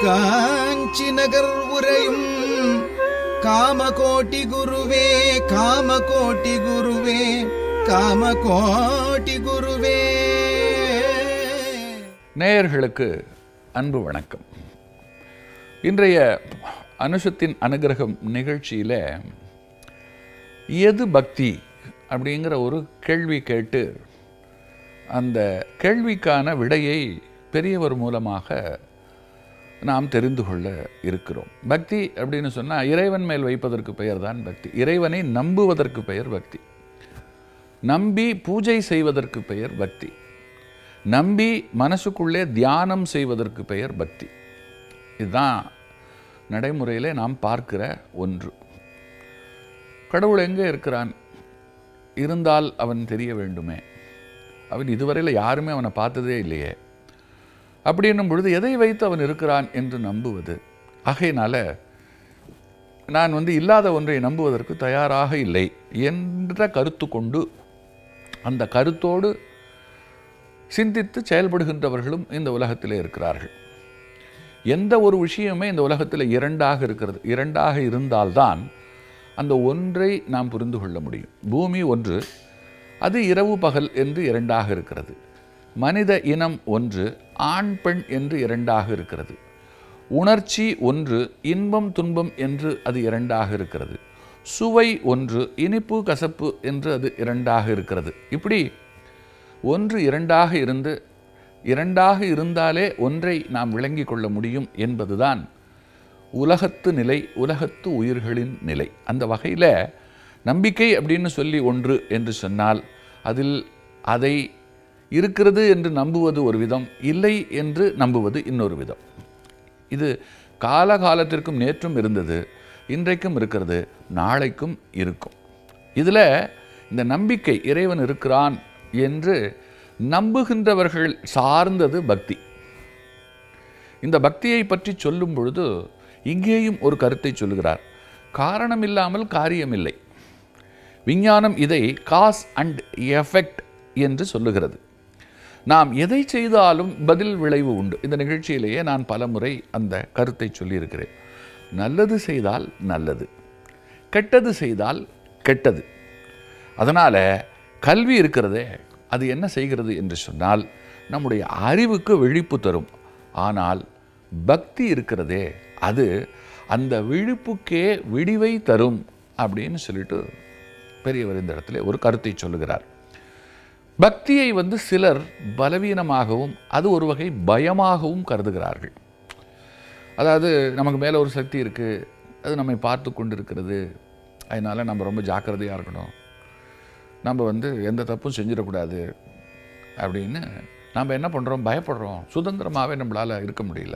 காஞ்சி நகர் உரையும் காமகோட்டி குருவே காமகோட்டி குருவே காமகோட்டி குருவே நேயர்களுக்கு அன்பு வணக்கம் இன்றைய அனுஷத்தின் அனுகிரகம் நிகழ்ச்சியில் எது பக்தி அப்படிங்கிற ஒரு கேள்வி கேட்டு அந்த கேள்விக்கான விடையை பெரியவர் மூலமாக நாம் தெரிந்து கொள்ள இருக்கிறோம் பக்தி அப்படின்னு சொன்னால் இறைவன் மேல் வைப்பதற்கு பெயர் தான் பக்தி இறைவனை நம்புவதற்கு பெயர் பக்தி நம்பி பூஜை செய்வதற்கு பெயர் பக்தி நம்பி மனசுக்குள்ளே தியானம் செய்வதற்கு பெயர் பக்தி இதுதான் நடைமுறையில் நாம் பார்க்கிற ஒன்று கடவுள் எங்கே இருக்கிறான் இருந்தால் அவன் தெரிய வேண்டுமே அவன் இதுவரையில் யாருமே அவனை பார்த்ததே இல்லையே அப்படின்னும் பொழுது எதை வைத்து அவன் இருக்கிறான் என்று நம்புவது ஆகையினால நான் வந்து இல்லாத ஒன்றை நம்புவதற்கு தயாராக இல்லை என்ற கருத்து கொண்டு அந்த கருத்தோடு சிந்தித்து செயல்படுகின்றவர்களும் இந்த உலகத்திலே இருக்கிறார்கள் எந்த ஒரு விஷயமே இந்த உலகத்தில் இரண்டாக இருக்கிறது இரண்டாக இருந்தால்தான் அந்த ஒன்றை நாம் புரிந்து கொள்ள முடியும் பூமி ஒன்று அது இரவு பகல் என்று இரண்டாக இருக்கிறது மனித இனம் ஒன்று ஆண் பெண் என்று இரண்டாக இருக்கிறது உணர்ச்சி ஒன்று இன்பம் துன்பம் என்று அது இரண்டாக இருக்கிறது சுவை ஒன்று இனிப்பு கசப்பு என்று அது இரண்டாக இருக்கிறது இப்படி ஒன்று இரண்டாக இருந்து இரண்டாக இருந்தாலே ஒன்றை நாம் விளங்கிக் கொள்ள முடியும் என்பதுதான் உலகத்து நிலை உலகத்து உயிர்களின் நிலை அந்த வகையில் நம்பிக்கை அப்படின்னு சொல்லி ஒன்று என்று சொன்னால் அதில் அதை இருக்கிறது என்று நம்புவது ஒரு விதம் இல்லை என்று நம்புவது இன்னொரு விதம் இது காலகாலத்திற்கும் நேற்றும் இருந்தது இன்றைக்கும் இருக்கிறது நாளைக்கும் இருக்கும் இதில் இந்த நம்பிக்கை இறைவன் இருக்கிறான் என்று நம்புகின்றவர்கள் சார்ந்தது பக்தி இந்த பக்தியை பற்றி சொல்லும் பொழுது இங்கேயும் ஒரு கருத்தை சொல்லுகிறார் காரணம் இல்லாமல் காரியமில்லை விஞ்ஞானம் இதை காஸ் அண்ட் எஃபெக்ட் என்று சொல்லுகிறது நாம் எதை செய்தாலும் பதில் விளைவு உண்டு இந்த நிகழ்ச்சியிலேயே நான் பலமுறை அந்த கருத்தை சொல்லியிருக்கிறேன் நல்லது செய்தால் நல்லது கெட்டது செய்தால் கெட்டது அதனால் கல்வி இருக்கிறதே அது என்ன செய்கிறது என்று சொன்னால் நம்முடைய அறிவுக்கு விழிப்பு தரும் ஆனால் பக்தி இருக்கிறதே அது அந்த விழிப்புக்கே விடிவை தரும் அப்படின்னு சொல்லிட்டு பெரியவர் இந்த இடத்துல ஒரு கருத்தை சொல்லுகிறார் பக்தியை வந்து சிலர் பலவீனமாகவும் அது ஒரு வகை பயமாகவும் கருதுகிறார்கள் அதாவது நமக்கு மேலே ஒரு சக்தி இருக்குது அது நம்மை பார்த்து கொண்டு இருக்கிறது அதனால் நம்ம ரொம்ப ஜாக்கிரதையாக இருக்கணும் நம்ம வந்து எந்த தப்பும் செஞ்சிடக்கூடாது அப்படின்னு நம்ம என்ன பண்ணுறோம் பயப்படுறோம் சுதந்திரமாகவே நம்மளால் இருக்க முடியல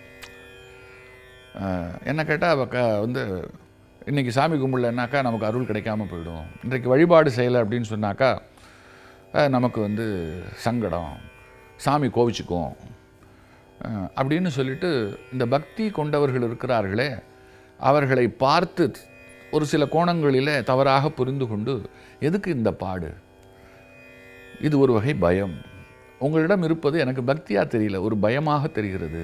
அஹ், என்ன கேட்டால் அவ க வந்து இன்றைக்கி சாமி கும்பிடலன்னாக்கா நமக்கு அருள் கிடைக்காம போயிடும் இன்றைக்கு வழிபாடு செய்யலை அப்படின்னு சொன்னாக்கா அஹ், நமக்கு வந்து சங்கடம் சாமி கோவிச்சுக்கும் அஹ், அப்படின்னு சொல்லிட்டு இந்த பக்தி கொண்டவர்கள் இருக்கிறார்களே அவர்களை பார்த்து ஒரு சில கோணங்களில் தவறாக புரிந்து கொண்டு எதுக்கு இந்த பாடு இது ஒரு வகை பயம் உங்களிடம் இருப்பது எனக்கு பக்தியாக தெரியல ஒரு பயமாக தெரிகிறது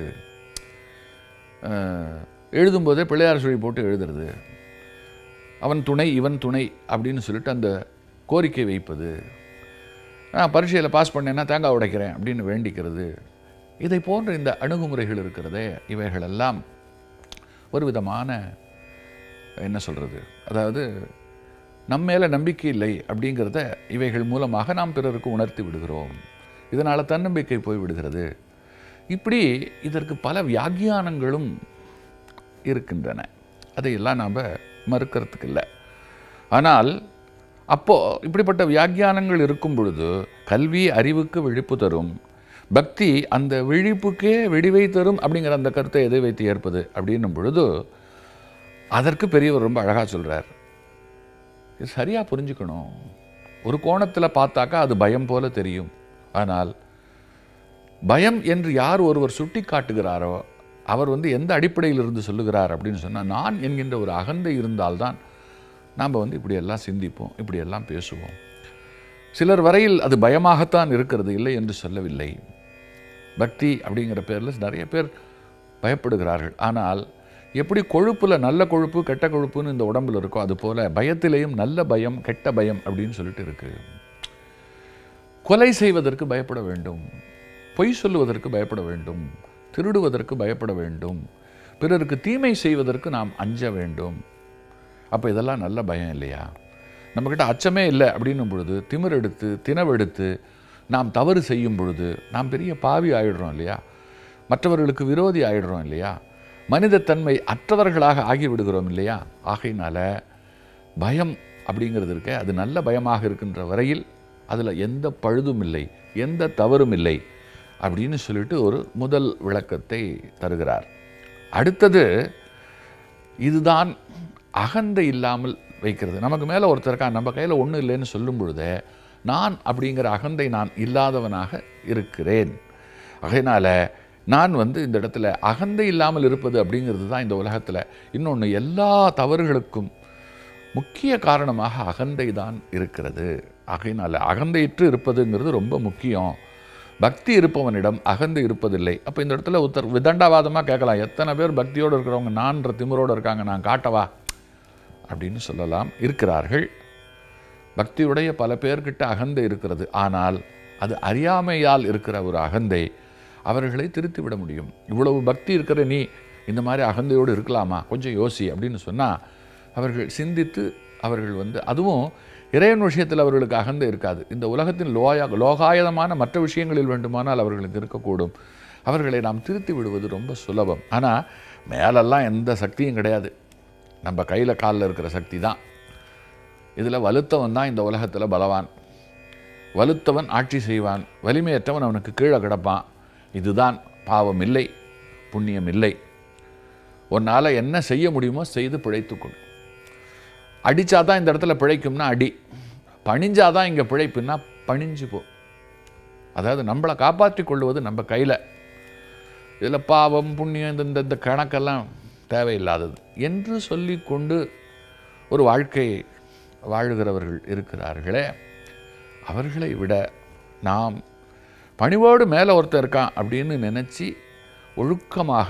அஹ், எழுதும்போதே பிள்ளையார் சொல்லி போட்டு எழுதுறது அவன் துணை இவன் துணை அப்படின்னு சொல்லிட்டு அந்த கோரிக்கை வைப்பது நான் பரீட்சையில் பாஸ் பண்ணேன்னா தேங்காய் உடைக்கிறேன் அப்படின்னு வேண்டிக்கிறது இதை போன்ற இந்த அணுகுமுறைகள் இருக்கிறதே இவைகளெல்லாம் ஒரு விதமான என்ன சொல்கிறது அதாவது நம்ம மேலே நம்பிக்கை இல்லை அப்படிங்கிறத இவைகள் மூலமாக நாம் பிறருக்கு உணர்த்தி விடுகிறோம் இதனால் தன்னம்பிக்கை போய் விடுகிறது இப்படி இதற்கு பல வியாக்கியானங்களும் இருக்கின்றன அதையெல்லாம் நாம் மறுக்கிறதுக்கு இல்லை ஆனால் அப்போது இப்படிப்பட்ட வியாக்கியானங்கள் இருக்கும் பொழுது கல்வி அறிவுக்கு விழிப்பு தரும் பக்தி அந்த விழிப்புக்கே விடிவை தரும் அப்படிங்கிற அந்த கருத்தை எதை வைத்து ஏற்பது அப்படின்னும் பொழுது அதற்கு பெரியவர் ரொம்ப அழகாக சொல்கிறார் இது சரியாக புரிஞ்சுக்கணும் ஒரு கோணத்தில் பார்த்தாக்கா அது பயம் போல தெரியும் ஆனால் பயம் என்று யார் ஒருவர் சுட்டி காட்டுகிறாரோ அவர் வந்து எந்த அடிப்படையில் இருந்து சொல்லுகிறார் அப்படின்னு சொன்னால் நான் என்கின்ற ஒரு அகந்தை இருந்தால்தான் நாம் வந்து இப்படியெல்லாம் சிந்திப்போம் இப்படியெல்லாம் பேசுவோம் சிலர் வரையில் அது பயமாகத்தான் இருக்கிறது இல்லை என்று சொல்லவில்லை பக்தி அப்படிங்கிற பேரில் நிறைய பேர் பயப்படுகிறார்கள் ஆனால் எப்படி கொழுப்பில் நல்ல கொழுப்பு கெட்ட கொழுப்புன்னு இந்த உடம்புல இருக்கோ அது போல பயத்திலேயும் நல்ல பயம் கெட்ட பயம் அப்படின்னு சொல்லிட்டு இருக்கு கொலை செய்வதற்கு பயப்பட வேண்டும் பொய் சொல்லுவதற்கு பயப்பட வேண்டும் திருடுவதற்கு பயப்பட வேண்டும் பிறருக்கு தீமை செய்வதற்கு நாம் அஞ்ச வேண்டும் அப்போ இதெல்லாம் நல்ல பயம் இல்லையா நம்மக்கிட்ட அச்சமே இல்லை அப்படின்னும் பொழுது திமிர் எடுத்து தினவெடுத்து நாம் தவறு செய்யும் பொழுது நாம் பெரிய பாவி ஆயிடுறோம் இல்லையா மற்றவர்களுக்கு விரோதி ஆயிடுறோம் இல்லையா மனிதத்தன்மை அற்றவர்களாக ஆகிவிடுகிறோம் இல்லையா ஆகையினால பயம் அப்படிங்கிறது இருக்க அது நல்ல பயமாக இருக்கின்ற வரையில் அதில் எந்த பழுதும் இல்லை எந்த தவறும் இல்லை அப்படின்னு சொல்லிட்டு ஒரு முதல் விளக்கத்தை தருகிறார் அடுத்தது இதுதான் அகந்தை இல்லாமல் வைக்கிறது நமக்கு மேலே ஒருத்தர் இருக்கா நம்ம கையில் ஒன்றும் இல்லைன்னு சொல்லும் பொழுதே நான் அப்படிங்கிற அகந்தை நான் இல்லாதவனாக இருக்கிறேன் அதனால் நான் வந்து இந்த இடத்துல அகந்தை இல்லாமல் இருப்பது அப்படிங்கிறது தான் இந்த உலகத்தில் இன்னொன்று எல்லா தவறுகளுக்கும் முக்கிய காரணமாக அகந்தை தான் இருக்கிறது ஆகையினால அகந்தையற்று இருப்பதுங்கிறது ரொம்ப முக்கியம் பக்தி இருப்பவனிடம் அகந்தை இருப்பதில்லை அப்போ இந்த இடத்துல ஒருத்தர் விதண்டாவாதமாக கேட்கலாம் எத்தனை பேர் பக்தியோடு இருக்கிறவங்க நான்ற திமிரோடு இருக்காங்க நான் காட்டவா அப்படின்னு சொல்லலாம் இருக்கிறார்கள் பக்தியுடைய பல பேர்கிட்ட அகந்தை இருக்கிறது ஆனால் அது அறியாமையால் இருக்கிற ஒரு அகந்தை அவர்களை திருத்தி விட முடியும் இவ்வளவு பக்தி இருக்கிற நீ இந்த மாதிரி அகந்தையோடு இருக்கலாமா கொஞ்சம் யோசி அப்படின்னு சொன்னால் அவர்கள் சிந்தித்து அவர்கள் வந்து அதுவும் இறைவன் விஷயத்தில் அவர்களுக்கு அகந்தை இருக்காது இந்த உலகத்தின் லோயா லோகாயதமான மற்ற விஷயங்களில் வேண்டுமானால் அவர்களுக்கு இருக்கக்கூடும் அவர்களை நாம் திருத்தி விடுவது ரொம்ப சுலபம் ஆனால் மேலெல்லாம் எந்த சக்தியும் கிடையாது நம்ம கையில் காலில் இருக்கிற சக்தி தான் இதில் வலுத்தவன் தான் இந்த உலகத்தில் பலவான் வலுத்தவன் ஆட்சி செய்வான் வலிமையற்றவன் அவனுக்கு கீழே கிடப்பான் இதுதான் பாவம் இல்லை புண்ணியம் இல்லை உன்னால் என்ன செய்ய முடியுமோ செய்து பிழைத்துக்கொள் அடித்தா தான் இந்த இடத்துல பிழைக்கும்னா அடி பணிஞ்சாதான் இங்கே பிழைப்புன்னா பணிஞ்சு போ அதாவது நம்மளை காப்பாற்றி கொள்வது நம்ம கையில் இதில் பாவம் புண்ணியம் இந்த இந்த- இந்த கணக்கெல்லாம் தேவையில்லாதது என்று சொல்லிக்கொண்டு ஒரு வாழ்க்கையை வாழுகிறவர்கள் இருக்கிறார்களே அவர்களை விட நாம் பணிவோடு மேலே ஒருத்தன் இருக்கான் அப்படின்னு நினச்சி ஒழுக்கமாக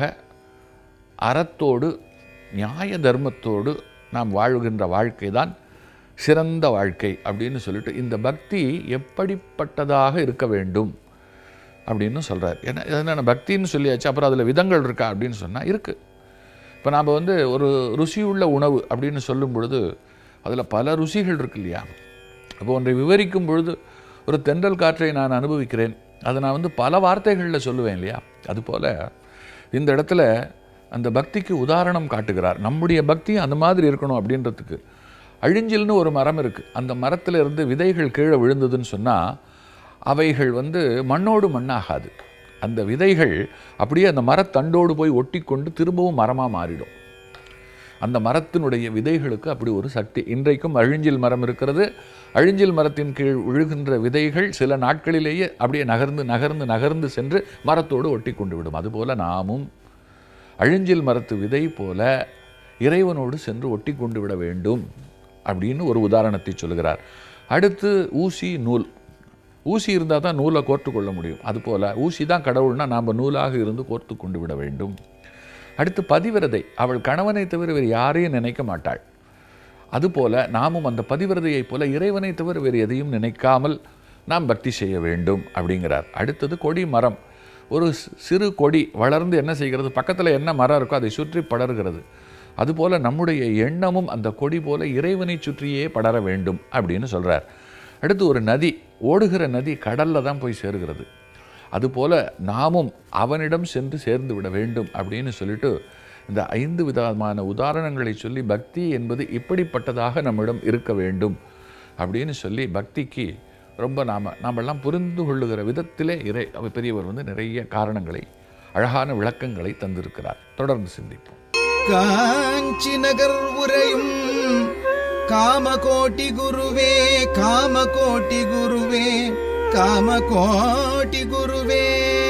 அறத்தோடு நியாய தர்மத்தோடு நாம் வாழுகின்ற வாழ்க்கை தான் சிறந்த வாழ்க்கை அப்படின்னு சொல்லிட்டு இந்த பக்தி எப்படிப்பட்டதாக இருக்க வேண்டும் அப்படின்னு சொல்கிறார் ஏன்னா என்னென்ன பக்தின்னு சொல்லியாச்சு அப்புறம் அதில் விதங்கள் இருக்கா அப்படின்னு சொன்னால் இருக்குது இப்போ நாம் வந்து ஒரு ருசியுள்ள உணவு அப்படின்னு சொல்லும் பொழுது அதில் பல ருசிகள் இருக்கு இல்லையா அப்போ ஒன்றை விவரிக்கும் பொழுது ஒரு தென்றல் காற்றை நான் அனுபவிக்கிறேன் அதை நான் வந்து பல வார்த்தைகளில் சொல்லுவேன் இல்லையா அதுபோல் இந்த இடத்துல அந்த பக்திக்கு உதாரணம் காட்டுகிறார் நம்முடைய பக்தி அந்த மாதிரி இருக்கணும் அப்படின்றதுக்கு அழிஞ்சில்னு ஒரு மரம் இருக்குது அந்த மரத்துல இருந்து விதைகள் கீழே விழுந்ததுன்னு சொன்னால் அவைகள் வந்து மண்ணோடு மண்ணாகாது அந்த விதைகள் அப்படியே அந்த மரத்தண்டோடு போய் ஒட்டிக்கொண்டு திரும்பவும் மரமாக மாறிடும் அந்த மரத்தினுடைய விதைகளுக்கு அப்படி ஒரு சக்தி இன்றைக்கும் அழிஞ்சில் மரம் இருக்கிறது அழிஞ்சில் மரத்தின் கீழ் விழுகின்ற விதைகள் சில நாட்களிலேயே அப்படியே நகர்ந்து நகர்ந்து நகர்ந்து சென்று மரத்தோடு ஒட்டி கொண்டு விடும் அதுபோல நாமும் அழிஞ்சில் மரத்து விதை போல இறைவனோடு சென்று ஒட்டி கொண்டு விட வேண்டும் அப்படின்னு ஒரு உதாரணத்தை சொல்கிறார் அடுத்து ஊசி நூல் ஊசி இருந்தால் தான் நூலை கோர்த்து கொள்ள முடியும் அதுபோல் ஊசி தான் கடவுள்னா நாம் நூலாக இருந்து கோர்த்து கொண்டு விட வேண்டும் அடுத்து பதிவிரதை அவள் கணவனை தவிர வேறு யாரையும் நினைக்க மாட்டாள் அதுபோல நாமும் அந்த பதிவிரதையைப் போல இறைவனை தவிர வேறு எதையும் நினைக்காமல் நாம் பக்தி செய்ய வேண்டும் அப்படிங்கிறார் அடுத்தது கொடி மரம் ஒரு சி- சிறு கொடி வளர்ந்து என்ன செய்கிறது பக்கத்தில் என்ன மரம் இருக்கோ அதை சுற்றி படர்கிறது அதுபோல நம்முடைய எண்ணமும் அந்த கொடி போல இறைவனை சுற்றியே படர வேண்டும் அப்படின்னு சொல்றார் அடுத்து ஒரு நதி ஓடுகிற நதி கடல்ல தான் போய் சேருகிறது அதுபோல நாமும் அவனிடம் சென்று சேர்ந்து விட வேண்டும் அப்படின்னு சொல்லிட்டு இந்த ஐந்து விதமான உதாரணங்களை சொல்லி பக்தி என்பது இப்படிப்பட்டதாக நம்மிடம் இருக்க வேண்டும் அப்படின்னு சொல்லி பக்திக்கு ரொம்ப நாம நாமெல்லாம் புரிந்து கொள்ளுகிற விதத்திலே இறை அவர் பெரியவர் வந்து நிறைய காரணங்களை அழகான விளக்கங்களை தந்திருக்கிறார் தொடர்ந்து சிந்திப்போம் காஞ்சி நகர் உரையும் காமகோட்டி குருவே காமகோட்டி குருவே காமகோட்டி குருவே